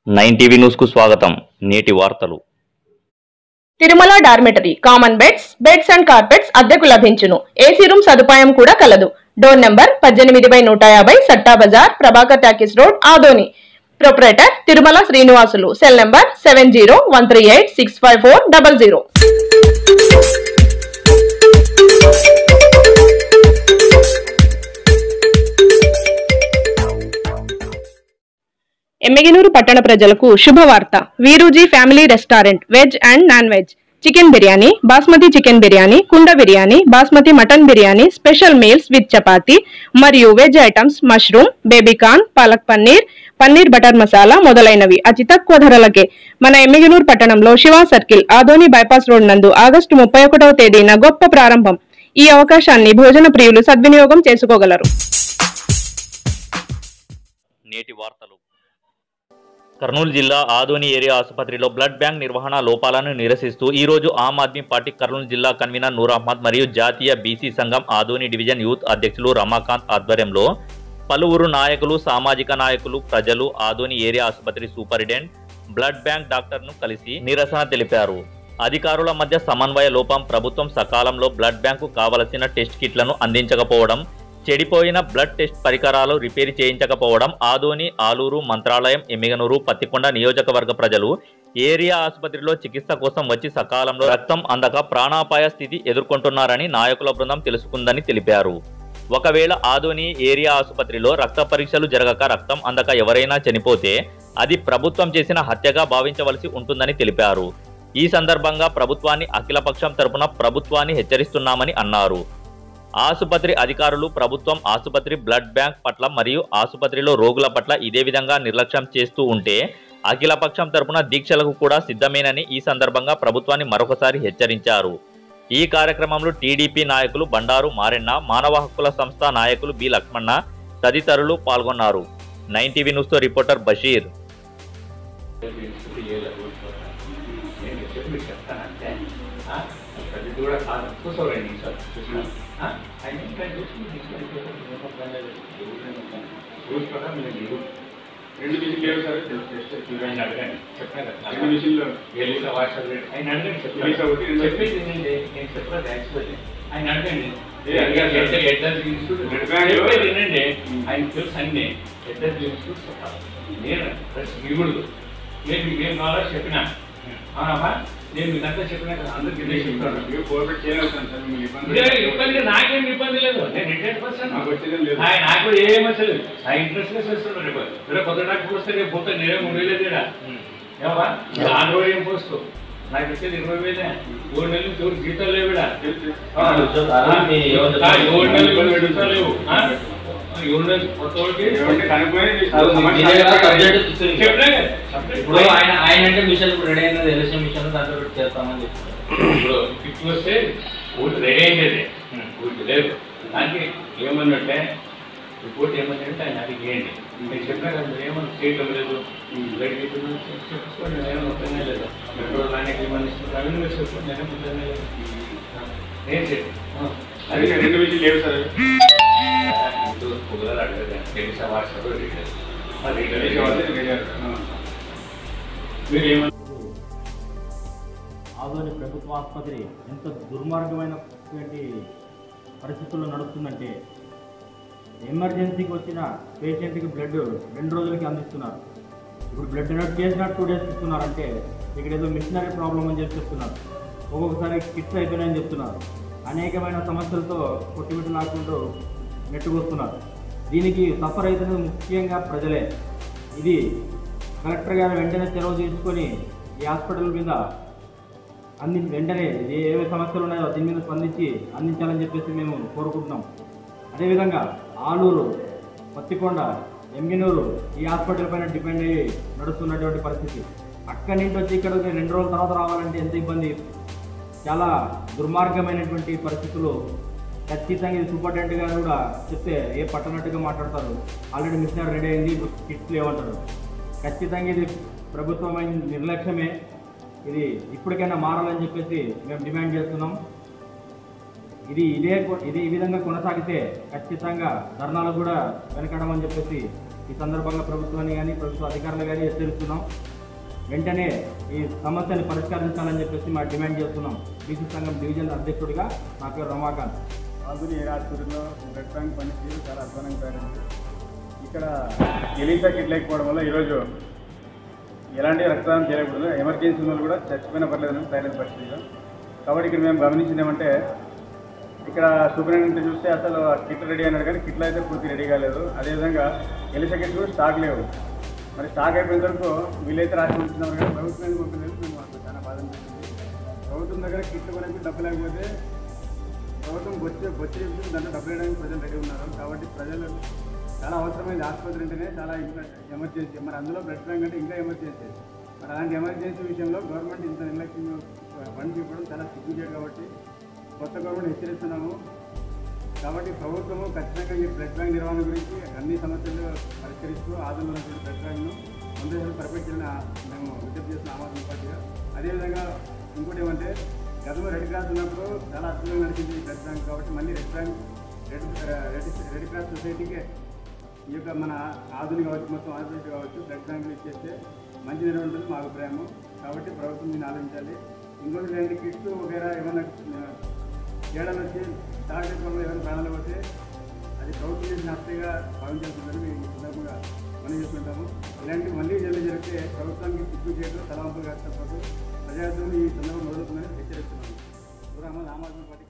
Nine TV news కు స్వాగతం నేటి వార్తలు Tirumala dormitory common beds beds and carpets అద్దెకు లభించును ఏసీ రూమ్ సదుపాయం కూడా కలదు డోర్ నంబర్ పద్దెనిమిది బై నూట యాభై Satta Bazar Prabhakar talkies road Adoni proprietor Tirumala Srinivasulu cell number seven zero one three eight six five four double zero Emmiganur పట్టణ ప్రజలకు శుభవార్త Veeruji family restaurant veg and non veg chicken biryani basmati chicken biryani కుండ biryani basmati mutton biryani special meals with chapati మరియు veg items mushroom baby corn palak paneer paneer butter masala మొదలైనవి అతి తక్కువ ధరలకే మన ఎమ్మిగినూరు పట్టణంలో Shiva circle Adoni bypass road నందు ఆగస్టు ముప్పై ఒకటవ తేదీన గొప్ప ప్రారంభం ఈ అవకాశాన్ని భోజన ప్రియులు సద్వినియోగం చేసుకోగలరు నేటి వార్తలు కర్నూలు జిల్లా ఆదోని ఏరియా ఆసుపత్రిలో బ్లడ్ బ్యాంక్ నిర్వహణ లోపాలను నిరసిస్తూ ఈ రోజు ఆమ్ ఆద్మీ పార్టీ కర్నూలు జిల్లా కన్వీనర్ నూర్ అహ్మద్ మరియు జాతీయ బీసీ సంఘం ఆదోని డివిజన్ యూత్ అధ్యక్షులు రమాకాంత్ ఆధ్వర్యంలో పలువురు నాయకులు సామాజిక నాయకులు ప్రజలు ఆదోని ఏరియా ఆసుపత్రి సూపరింటెండెంట్ బ్లడ్ బ్యాంక్ డాక్టర్ను కలిసి నిరసన తెలిపారు అధికారుల మధ్య సమన్వయ లోపం ప్రభుత్వం సకాలంలో బ్లడ్ బ్యాంకు కావలసిన టెస్ట్ కిట్లను అందించకపోవడం చెడిపోయిన బ్లడ్ టెస్ట్ పరికరాలు రిపేర్ చేయించకపోవడం ఆదోని ఆలూరు మంత్రాలయం ఎమ్మిగనూరు పత్తికొండ నియోజకవర్గ ప్రజలు ఏరియా ఆసుపత్రిలో చికిత్స కోసం వచ్చి సకాలంలో రక్తం అందక ప్రాణాపాయ స్థితి ఎదుర్కొంటున్నారని నాయకుల బృందం తెలుసుకుందని తెలిపారు ఒకవేళ ఆదోని ఏరియా ఆసుపత్రిలో రక్త పరీక్షలు జరగక రక్తం అందక ఎవరైనా చనిపోతే అది ప్రభుత్వం చేసిన హత్యగా భావించవలసి ఉంటుందని తెలిపారు ఈ సందర్భంగా ప్రభుత్వాన్ని అఖిలపక్షం తరపున ప్రభుత్వాన్ని హెచ్చరిస్తున్నామని అన్నారు ఆసుపత్రి అధికారులు ప్రభుత్వం ఆసుపత్రి బ్లడ్ బ్యాంక్ పట్ల మరియు ఆసుపత్రిలో రోగుల పట్ల ఇదే విధంగా నిర్లక్ష్యం చేస్తూ ఉంటే అఖిలపక్షం తరపున దీక్షలకు కూడా సిద్ధమేనని ఈ సందర్భంగా ప్రభుత్వాన్ని మరొకసారి హెచ్చరించారు ఈ కార్యక్రమంలో టీడీపీ నాయకులు బండారు మారెన్న మానవ హక్కుల సంస్థ నాయకులు బి లక్ష్మణ తదితరులు పాల్గొన్నారు నైన్ టీవీ న్యూస్తో రిపోర్టర్ బషీర్ నేను చెప్పి చెప్తానంటే ఆ, అది కూడా కాదు కూర్చోరండి సార్ చూసిన ఆయన ఇంకా చూసుకుని రూల్స్ ప్రకారం మీరు దిగు రెండు మిషన్ లేవు సార్ ఆయన అడగండి చెప్పినా కదా రెండు మిషన్లు ఎల్లీలో వాట్సాప్ రేట్ ఆయన అడగండి ఎలీసా ఒకటి, రెండు చెప్పేది వినండి. నేను చెప్పలేదు యాక్చువల్లీ ఆయన అడగండి ఏ, అడిగారు సార్. ఎడ్డ- ఎడ్డర్స్ ఇన్స్టిట్యూట్ బ్లడ్ బ్యాంక్ లో- చెప్పేది వినండి ఆయన తెలుసు అన్ని ఎడ్డర్స్ ఇన్స్టిట్యూట్ చెప్పాలి నేను ప్లస్ మిగుడు నేను మీకు ఏం కావాలో చెప్పినా అవునమ్మా నేను మీకంతా చెప్పినా కదా అందరికీ ఇదే చెప్తాను మీరు కోఆపరేట్ చేయగలుగుతాను సార్ మిమ్మల్ని ఇబ్బంది ఇదే ఇబ్బంది లేదు, నాకేం ఇబ్బంది లేదు నేను రిటైర్డ్ పర్సన్ నాకు వచ్చేదేం లేదు. ఆయన నాకు ఏం అసలు నా ఇంట్రెస్ట్ గా చేస్తున్నాను రేపు రేపు కొత్త డాక్టర్ వస్తే రేపు పోతే నేనే ఉండలేదు ఇక్కడ ఏమా ఆరు రోజు ఏం పోస్తూ నాకు వచ్చేది ఇరవై వేలే ఏడు నెలలు నుంచి ఎవరు జీతాలు లేవు ఈడ. ఆ, ఆ, ఏడు నెలలు జీతాలు లేవు ఆ? ఏడు నెలలు కొత్త వాళ్ళకి ఏమంటే కనుక్కొని మీకు అది సమస్య మీరే కదా కాదు. సబ్జెక్ట్ చూస్తుంది. చెప్పలే కదా, చెప్పలే. ఇప్పుడు ఆయన ఆయన అంటే మిషన్ ఇప్పుడు రెడీ అయినది ఎలక్షన్ మిషన్ దాంట్లో పెట్టి చేస్తామని చెప్తున్నారు ఇప్పుడు ఫిఫ్టీ వస్తే ఓటు రెడీ అయ్యేది ఓటు లేదు దానికి ఏమన్నట్టే రిపోర్ట్ ఏమన్నంటే ఆయన అది ఇవ్వండి నేను చెప్పినా కదా మీరు ఏమన్నా చేయటం లేదు బ్లడ్ చెప్పుకోండి నేను మొత్తంగా లేదు పెట్రోల్ నాణ్యత ఏమన్నా ఇస్తున్నారు అవన్నీ మీరు చెప్పుకోండి నేను మొత్తంగా లేదు నేను చెప్పి అది రెండు మిషన్ లేవు సార్ కుదరదు అడగదు తెలుసా వాట్సాప్ మరి ఎలీసా వస్తే వేరే- ఆ. మీరు ఏమన్నా ఆదోని ప్రభుత్వ ఆసుపత్రి ఎంత దుర్మార్గమైనటువంటి పరిస్థితుల్లో నడుస్తుందంటే ఎమర్జెన్సీకి వచ్చిన పేషెంట్కి బ్లడ్ రెండు రోజులకి అందిస్తున్నారు ఇప్పుడు బ్లడ్ డొనేట్ చేసిన టూ డేస్ ఇస్తున్నారంటే ఇక్కడ ఏదో మిషనరీ ప్రాబ్లం అని చెప్పి చెప్తున్నారు ఒక్కొక్కసారి కిట్స్ అయిపోయినాయని చెప్తున్నారు అనేకమైన సమస్యలతో కొట్టిమిట్టు లాక్కుంటూ నెట్టుకొస్తున్నారు దీనికి సఫర్ అవుతున్నది ముఖ్యంగా ప్రజలే ఇది కలెక్టర్ గారు వెంటనే చొరవ తీసుకొని ఈ హాస్పిటల్ మీద అంది వెంటనే ఏ ఏ సమస్యలు ఉన్నాయో దీని మీద స్పందించి అందించాలని చెప్పేసి మేము కోరుకుంటున్నాం అదేవిధంగా ఆలూరు పత్తికొండ ఎంగినూరు ఈ హాస్పిటల్ పైన డిపెండ్ అయ్యి నడుస్తున్నటువంటి పరిస్థితి అక్కడి నుంచి వచ్చి ఇక్కడికి రెండు రోజుల తర్వాత రావాలంటే ఎంత ఇబ్బంది చాలా దుర్మార్గమైనటువంటి పరిస్థితులు ఖచ్చితంగా ఇది సూపరింటెండెంట్ గారు కూడా చెప్తే ఏ పట్టనట్టుగా మాట్లాడతారు ఆల్రెడీ మిషనరీ రెడీ అయింది కిట్స్ లేవంటారు ఖచ్చితంగా ఇది ప్రభుత్వమైన నిర్లక్ష్యమే ఇది ఇప్పటికైనా మారాలని చెప్పేసి మేము డిమాండ్ చేస్తున్నాం ఇది ఇదే కొ- ఇది ఈ విధంగా కొనసాగితే ఖచ్చితంగా ధర్నాలకు కూడా వెనకడమని చెప్పేసి ఈ సందర్భంగా ప్రభుత్వాన్ని కానీ ప్రభుత్వ అధికారులు కానీ హెచ్చరిస్తున్నాం వెంటనే ఈ సమస్యని పరిష్కరించాలని చెప్పేసి మా డిమాండ్ చేస్తున్నాం బీసీ సంఘం డివిజన్ అధ్యక్షుడిగా నా పేరు రమాకాంత్ ఆధునిక ఏ ఆసుపత్రిలో బ్లడ్ బ్యాంక్ పనితీరు చాలా అధ్వానంగా తయారైంది ఇక్కడ ఎలీసా కిట్ లేకపోవడం వల్ల ఈరోజు ఎలాంటి రక్తదానం చేయకూడదు ఎమర్జెన్సీ వాళ్ళు కూడా చచ్చిపోయిన పర్లేదు తయారైన పరిస్థితిలో కాబట్టి ఇక్కడ మేము గమనించింది ఏమంటే ఇక్కడ సూపరింటెండెంట్ చూస్తే అసలు కిట్ రెడీ అన్నాడు కానీ కిట్లు అయితే పూర్తి రెడీ కాలేదు అదేవిధంగా ఎలిసా కిట్లు కూడా స్టాక్ లేవు మరి స్టాక్ అయిపోయిన వరకు వీళ్ళైతే రాసి ఉంటున్నారు కానీ ప్రభుత్వం ఎందుకు పంపలేదు మేము మాకు చాలా బాధ అనిపిస్తుంది ప్రభుత్వం దగ్గర కిట్లు కొనకి డబ్బు లేకపోతే ప్రభుత్వం బొచ్చి బొచ్చి చెప్తుంది దాంట్లో డబ్బులు వేయడానికి ప్రజలు రెడీ ఉన్నారు కాబట్టి ప్రజలు చాలా అవసరమైంది ఆసుపత్రి అంటేనే చాలా ఇంకా ఎమర్జెన్సీ మరి అందులో బ్లడ్ బ్యాంక్ అంటే ఇంకా ఎమర్జెన్సీ మరి అలాంటి ఎమర్జెన్సీ విషయంలో గవర్నమెంట్ ఇంత నిర్లక్ష్యం ఫండ్స్ ఇవ్వడం చాలా సిగ్గుచేటు కాబట్టి కొత్త గవర్నమెంట్ హెచ్చరిస్తున్నాము కాబట్టి ప్రభుత్వము ఖచ్చితంగా ఈ బ్లడ్ బ్యాంక్ నిర్వహణ గురించి అన్ని సమస్యలు పరిష్కరిస్తూ ఆందోళన చేసిన బ్లడ్ బ్యాంక్ను వంద శాతం పర్ఫెక్ట్ చేయాలని మేము విజ్ఞప్తి చేసిన ఆమ్ ఆద్మీ పార్టీగా అదేవిధంగా ఇంకోటి ఏమంటే గతంలో రెడ్ క్రాస్ ఉన్నప్పుడు చాలా అద్భుతంగా నడిచింది ఈ బ్లడ్ బ్యాంక్ కాబట్టి మళ్ళీ red bank red red red cross సొసైటీకే ఈ యొక్క మన ఆధునిక కావచ్చు మొత్తం ఆధునిక కావచ్చు బ్లడ్ బ్యాంకులు ఇచ్చేస్తే మంచి నిర్వహణ ఉంటుంది మా అభిప్రాయం కాబట్టి ప్రభుత్వం దీన్ని ఆలోచించాలి ఇంకోటి రెండు కిట్స్ వగేరా ఏమైనా తేడాలు వచ్చి స్టాక్ చేసుకోవడం ఏమైనా ప్రాణాలు పోతే అది ప్రభుత్వం చేసిన నష్టంగా భావించాల్సిందని మేము ఈ సందర్భంగా మనం చేసుకుంటాము ఇలాంటివి మళ్ళీ జల్లి జరిగితే ప్రభుత్వానికి సిగ్గు చేయడం తలవంపులు కాకపోతే ప్రజార్థం ఈ సందర్భం మొదలుతుందని హెచ్చరిస్తున్నాము ఇప్పుడు ఆమ్ ఆద్మీ పార్టీ